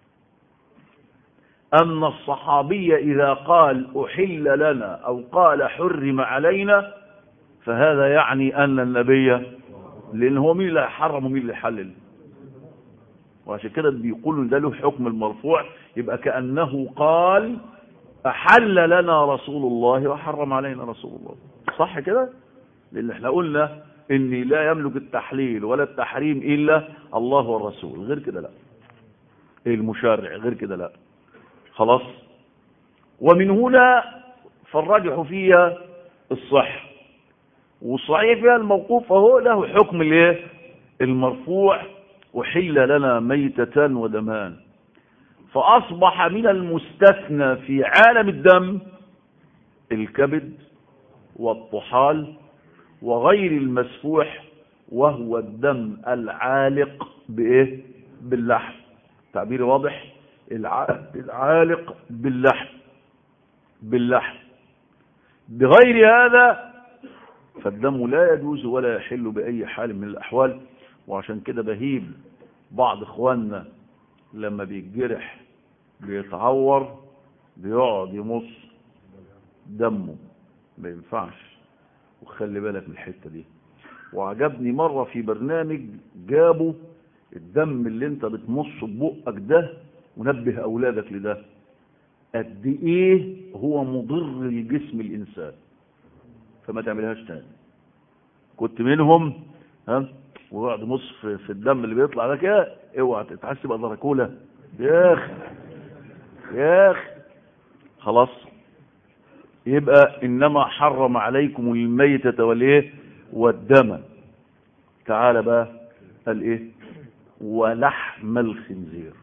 أن الصحابي إذا قال أحل لنا أو قال حرم علينا فهذا يعني أن النبي لان هو مين اللي هيحرم ومين اللي يحلل وعشان كده بيقولوا إن ده له حكم المرفوع يبقى كأنه قال أحل لنا رسول الله وحرم علينا رسول الله صح كده لأن احنا قلنا إن لا يملك التحليل ولا التحريم إلا الله والرسول غير كده لا المشرع غير كده لا خلاص ومن هنا فالراجح فيها الصح والصحيح فيها الموقوف فهو له حكم الايه المرفوع وحل لنا ميتتان ودمان فأصبح من المستثنى في عالم الدم الكبد والطحال وغير المسفوح وهو الدم العالق بإيه؟ باللحم تعبير واضح الع- العالق باللحم باللحم بغير هذا فالدم لا يجوز ولا يحل بأي حال من الأحوال وعشان كده بهيب بعض إخواننا لما بيتجرح بيتعور بيقعد يمص دمه ما ينفعش وخلي بالك من الحتة دي وعجبني مرة في برنامج جابوا الدم اللي انت بتمصه ببقك ده ونبه أولادك لده قد ايه هو مضر لجسم الإنسان فما تعملهاش تاني كنت منهم ها ويقعد يمص في, في الدم اللي بيطلع ده كده اوعى تتحس بقى دراكولا يا اخي يا اخي خلاص يبقى انما حرم عليكم الميتة والايه والدم تعالى بقى قال ايه ولحم الخنزير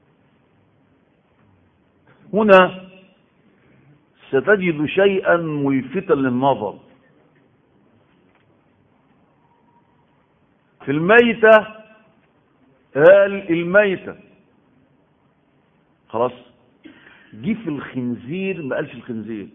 هنا ستجد شيئا ملفتا للنظر في الميتة قال الميتة خلاص جه في الخنزير ما قالش الخنزير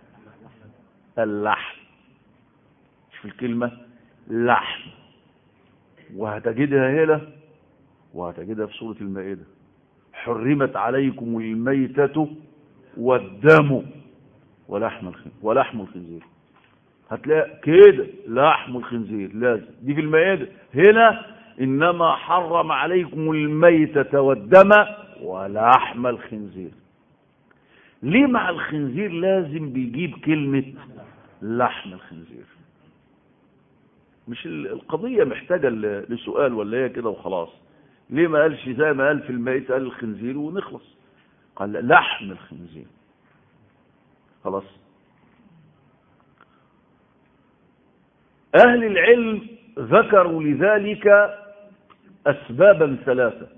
اللحم في الكلمة لحم وهتجدها هنا وهتجدها في سورة المائدة حرمت عليكم الميتة والدم ولحم الخنزير ولحم الخنزير هتلاقي كده لحم الخنزير لازم دي في المائدة هنا إنما حرم عليكم الميتة والدم ولحم الخنزير ليه مع الخنزير لازم بيجيب كلمة لحم الخنزير مش ال- القضية محتاجة ل- لسؤال ولا هي كده وخلاص ليه ما قالش زي ما قال في الميت قال الخنزير ونخلص قال لا، لحم الخنزير خلاص أهل العلم ذكروا لذلك أسبابا ثلاثة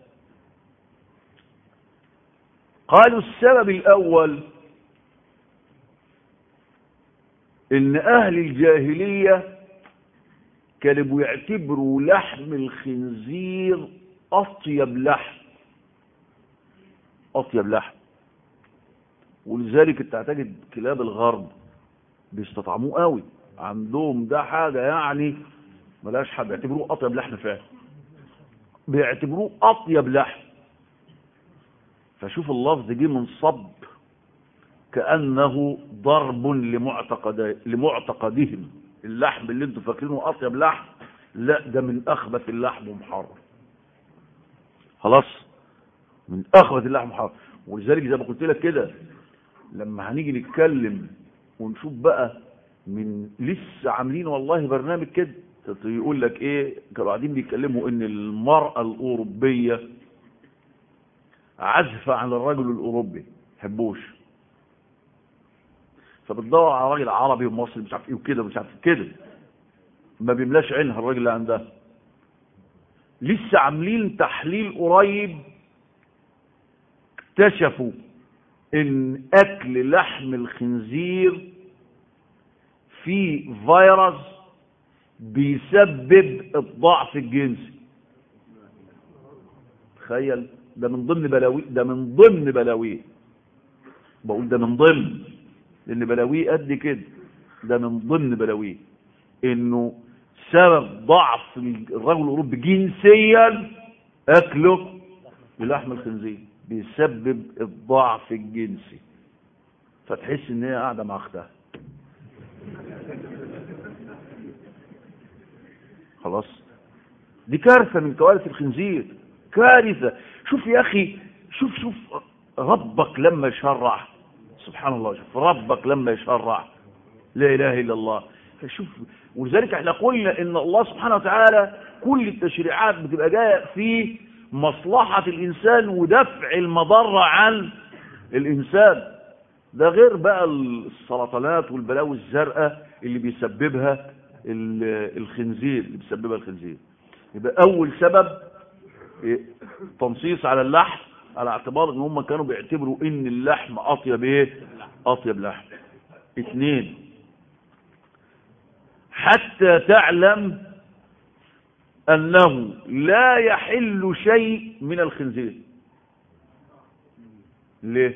قالوا السبب الأول إن أهل الجاهلية كانوا بيعتبروا لحم الخنزير أطيب لحم أطيب لحم ولذلك انت هتجد كلاب الغرب بيستطعموه قوي عندهم ده حاجة يعني ملاش حد بيعتبروه أطيب لحم فعلا بيعتبروه أطيب لحم فشوف اللفظ جه منصب كأنه ضرب لمعتقد لمعتقدهم اللحم اللي انتوا فاكرينه أطيب لحم لا ده من أخبث اللحم ومحرم خلاص من أخبث اللحم محرم ولذلك زي ما قلت لك كده لما هنيجي نتكلم ونشوف بقى من لسه عاملين والله برنامج كده يقول لك ايه كانوا قاعدين بيتكلموا ان المرأة الأوروبية عزفة عن الرجل الأوروبي حبوش فبتدور على راجل عربي ومصري مش عارف ايه وكده مش عارف كده ما بيملاش عينها الراجل اللي عندها لسه عاملين تحليل قريب اكتشفوا ان اكل لحم الخنزير فيه فيروس بيسبب الضعف الجنسي تخيل ده من ضمن بلاوي ده من ضمن بلاويه بقول ده من ضمن لان بلاويه قد كده ده من ضمن بلاويه انه سبب ضعف الرجل الاوروبي جنسيا اكله للحم الخنزير بيسبب الضعف الجنسي فتحس ان هي قاعده مع اختها خلاص دي كارثة من كوارث الخنزير كارثة شوف يا أخي شوف شوف ربك لما يشرع سبحان الله شوف ربك لما يشرع لا إله إلا الله شوف ولذلك احنا قلنا ان الله سبحانه وتعالى كل التشريعات بتبقى جايه في مصلحة الإنسان ودفع المضرة عن الإنسان ده غير بقى السرطانات والبلاوي الزرقاء اللي بيسببها ال- الخنزير اللي بيسببها الخنزير يبقى أول سبب إيه؟ تنصيص على اللحم على اعتبار ان هم كانوا بيعتبروا ان اللحم اطيب ايه اطيب لحم اثنين حتى تعلم انه لا يحل شيء من الخنزير ليه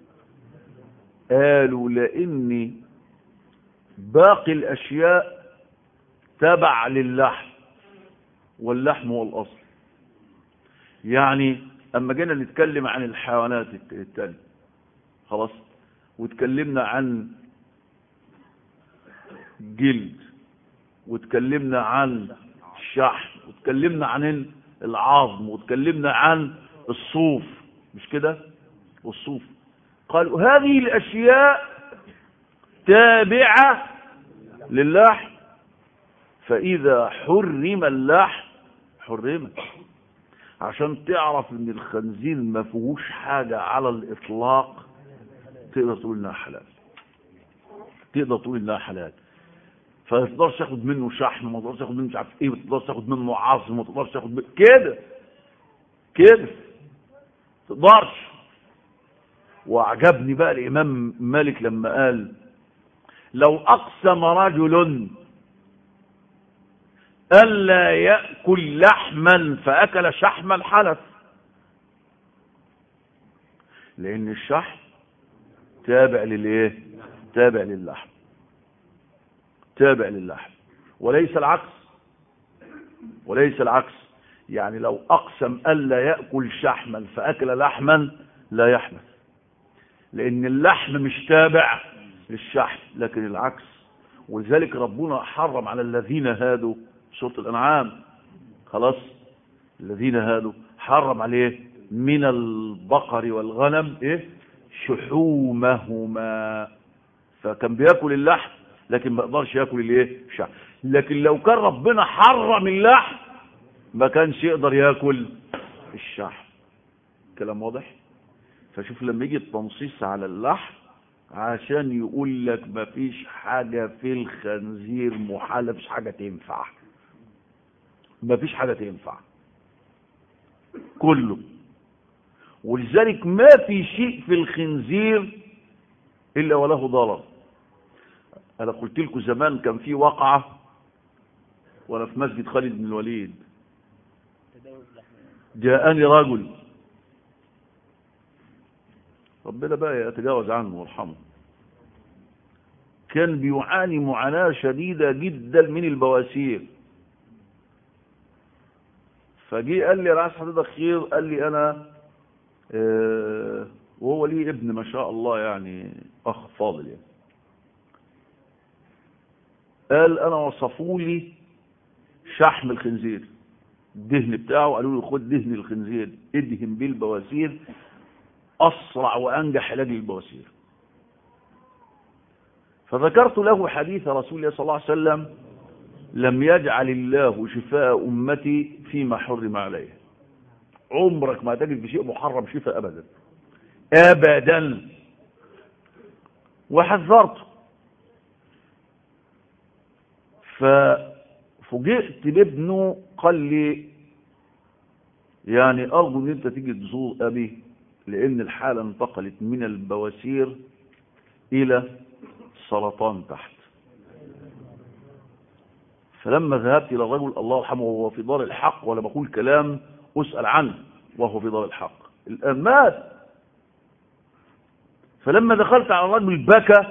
قالوا لان باقي الاشياء تبع للحم واللحم هو الاصل يعني اما جينا نتكلم عن الحيوانات التانية خلاص وتكلمنا عن جلد وتكلمنا عن الشحم وتكلمنا عن العظم وتكلمنا عن الصوف مش كده والصوف قالوا هذه الاشياء تابعة للحم فاذا حرم اللحم حرمت عشان تعرف ان الخنزير ما فيهوش حاجة على الاطلاق تقدر تقول انها حلال تقدر تقول انها حلال فما تقدرش تاخد منه شحم ما تقدرش تاخد منه مش عارف ايه ما تقدرش تاخد منه عظم ما تقدرش تاخد منه كده كده ما تقدرش وعجبني بقى الامام مالك لما قال لو اقسم رجل ألا يأكل لحما فأكل شحما حلف لأن الشحم تابع للإيه تابع للحم تابع للحم وليس العكس وليس العكس يعني لو أقسم ألا يأكل شحما فأكل لحما لا يحنث لأن اللحم مش تابع للشحم لكن العكس ولذلك ربنا حرم على الذين هادوا سورة الأنعام خلاص الذين هادوا حرم عليه من البقر والغنم إيه شحومهما فكان بياكل اللحم لكن ما يقدرش ياكل الايه الشحم لكن لو كان ربنا حرم اللحم ما كانش يقدر ياكل الشحم كلام واضح فشوف لما يجي التنصيص على اللحم عشان يقول لك ما فيش حاجة في الخنزير محالة مفيش حاجة تنفع ما فيش حاجة تنفع كله ولذلك ما في شيء في الخنزير إلا وله ضرر أنا قلت لكم زمان كان في وقعة وأنا في مسجد خالد بن الوليد جاءني رجل ربنا بقى يتجاوز عنه ويرحمه كان بيعاني معاناة شديدة جدا من البواسير فجي قال لي انا عايز حضرتك خير قال لي انا آه وهو ليه ابن ما شاء الله يعني اخ فاضل يعني قال انا وصفوا لي شحم الخنزير الدهن بتاعه قالوا لي خد دهن الخنزير ادهن بيه البواسير اسرع وانجح علاج للبواسير فذكرت له حديث رسول الله صلى الله عليه وسلم لم يجعل الله شفاء أمتي فيما حرم عليه عمرك ما تجد بشيء محرم شفاء أبدا أبدا وحذرته ففوجئت بابنه قال لي يعني أرجو أن أنت تيجي تزور أبي لأن الحالة انتقلت من البواسير إلى سرطان تحت فلما ذهبت إلى الرجل الله يرحمه وهو في دار الحق ولا بقول كلام أسأل عنه وهو في دار الحق الآن مات فلما دخلت على الرجل بكى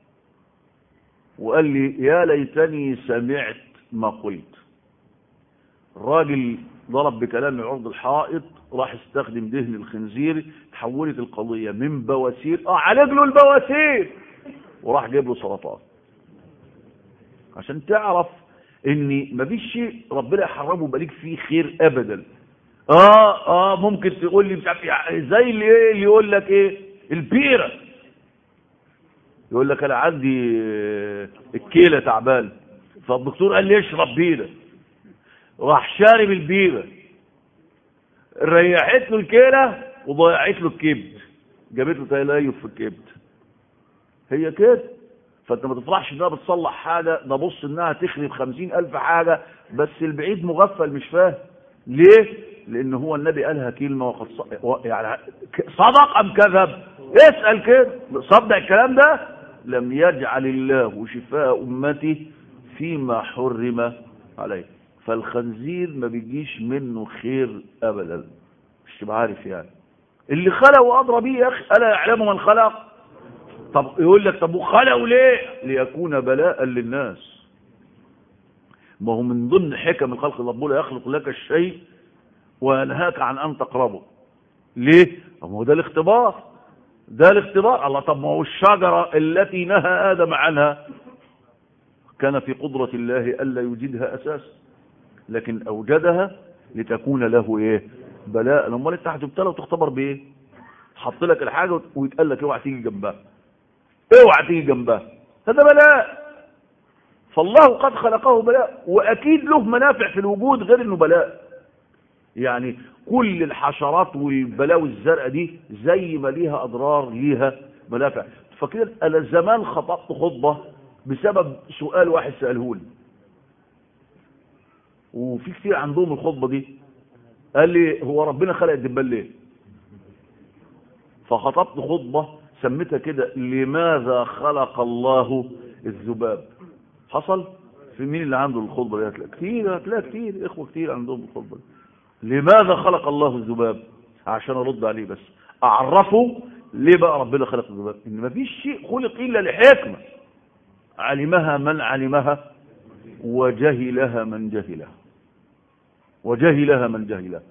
وقال لي يا ليتني سمعت ما قلت الراجل ضرب بكلام عرض الحائط راح استخدم دهن الخنزير تحولت القضية من بواسير اه عالج له البواسير وراح جايب له سرطان عشان تعرف ان مفيش شيء ربنا يحرمه يبقى ليك فيه خير ابدا اه اه ممكن تقول لي مش عارف إيه، زي اللي ايه اللي يقول لك ايه البيره يقول لك انا عندي آه، الكلى تعبان فالدكتور قال لي اشرب بيره راح شارب البيره ريحت له الكلى وضيعت له الكبد جابت له تليف في الكبد هي كده فانت ما تفرحش انها بتصلح حاجه ده بص انها تخرب خمسين الف حاجه بس البعيد مغفل مش فاهم ليه لان هو النبي قالها كلمه وقد ص- و- يعني صدق ام كذب اسال كده صدق الكلام ده لم يجعل الله شفاء امتي فيما حرم عليه فالخنزير ما بيجيش منه خير ابدا مش تبقى عارف يعني اللي خلق وادرى بيه يا اخي الا يعلم من خلق طب يقول لك طب وخلقوا ليه ليكون بلاء للناس ما هو من ضمن حكم الخلق ربنا يخلق لك الشيء وينهاك عن ان تقربه ليه طب ما هو ده الاختبار ده الاختبار الله طب ما هو الشجره التي نهى ادم عنها كان في قدره الله الا يوجدها اساسا لكن اوجدها لتكون له ايه بلاء امال انت هتبتلى وتختبر بايه حط لك الحاجه ويتقال لك اوعى تيجي جنبها اوعى تيجي جنبها هذا بلاء فالله قد خلقه بلاء واكيد له منافع في الوجود غير انه بلاء يعني كل الحشرات والبلاوي الزرقاء دي زي ما ليها اضرار ليها منافع فكده انا زمان خطبت خطبه بسبب سؤال واحد ساله لي وفي كتير عندهم الخطبه دي قال لي هو ربنا خلق الدبان ليه فخطبت خطبه سميتها كده لماذا خلق الله الذباب حصل في مين اللي عنده الخطبه دي هتلاقي كتير هتلاقي كتير اخوه كتير عندهم الخطبه دي لماذا خلق الله الذباب عشان ارد عليه بس اعرفه ليه بقى ربنا خلق الذباب ان مفيش شيء خلق الا لحكمه علمها من علمها وجهلها من جهلها وجهلها من جهلها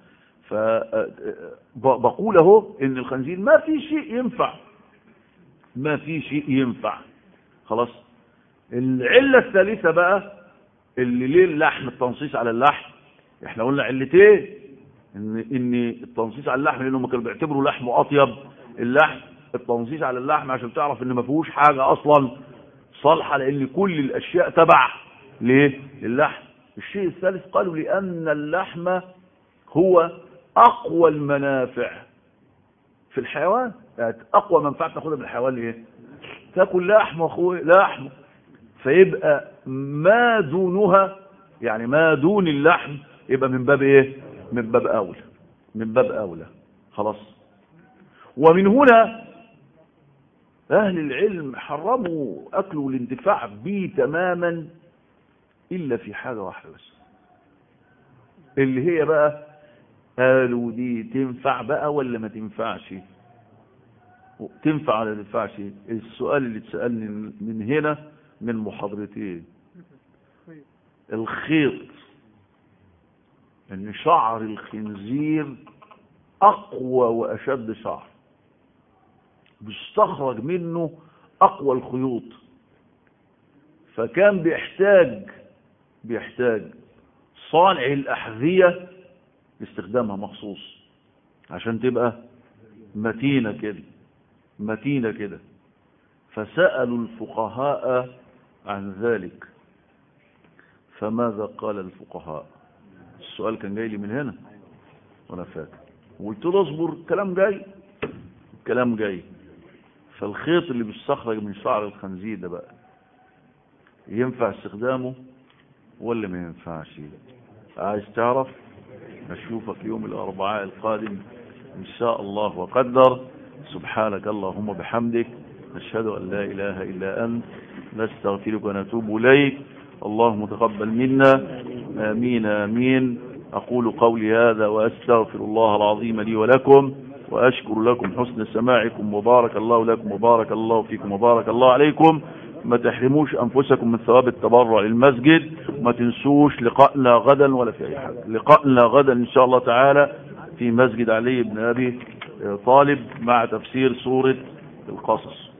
فبقول اهو ان الخنزير ما في شيء ينفع ما في شيء ينفع خلاص العله الثالثه بقى اللي ليه اللحم التنصيص على اللحم احنا قلنا علتين ان ان التنصيص على اللحم لانهم كانوا بيعتبروا لحمه اطيب اللحم التنصيص على اللحم عشان تعرف ان ما فيهوش حاجه اصلا صالحه لان كل الاشياء تبع ليه للحم الشيء الثالث قالوا لان اللحم هو اقوى المنافع في الحيوان يعني اقوى منفعه تاخدها من الحيوان ايه تاكل لحم اخوي لحم فيبقى ما دونها يعني ما دون اللحم يبقى من باب ايه من باب اولى من باب اولى خلاص ومن هنا اهل العلم حرموا اكله والانتفاع به تماما الا في حاجه واحده بس اللي هي بقى قالوا دي تنفع بقى ولا ما تنفعش تنفع ولا ما تنفعش السؤال اللي اتسالني من هنا من محاضرتين الخيط ان شعر الخنزير اقوى واشد شعر بيستخرج منه اقوى الخيوط فكان بيحتاج بيحتاج صانع الاحذيه لاستخدامها مخصوص عشان تبقى متينه كده متينه كده فسالوا الفقهاء عن ذلك فماذا قال الفقهاء السؤال كان جاي لي من هنا وانا فاكر وقلت له اصبر الكلام جاي الكلام جاي فالخيط اللي بيستخرج من شعر الخنزير ده بقى ينفع استخدامه ولا ما ينفعش عايز تعرف نشوفك يوم الاربعاء القادم ان شاء الله وقدر سبحانك اللهم بحمدك نشهد ان لا اله الا انت نستغفرك ونتوب اليك اللهم تقبل منا آمين آمين أقول قولي هذا وأستغفر الله العظيم لي ولكم وأشكر لكم حسن سماعكم وبارك الله لكم وبارك الله فيكم وبارك الله عليكم ما تحرموش أنفسكم من ثواب التبرع للمسجد وما تنسوش لقائنا غدا ولا في أي حاجة لقائنا غدا إن شاء الله تعالى في مسجد علي بن أبي طالب مع تفسير سورة القصص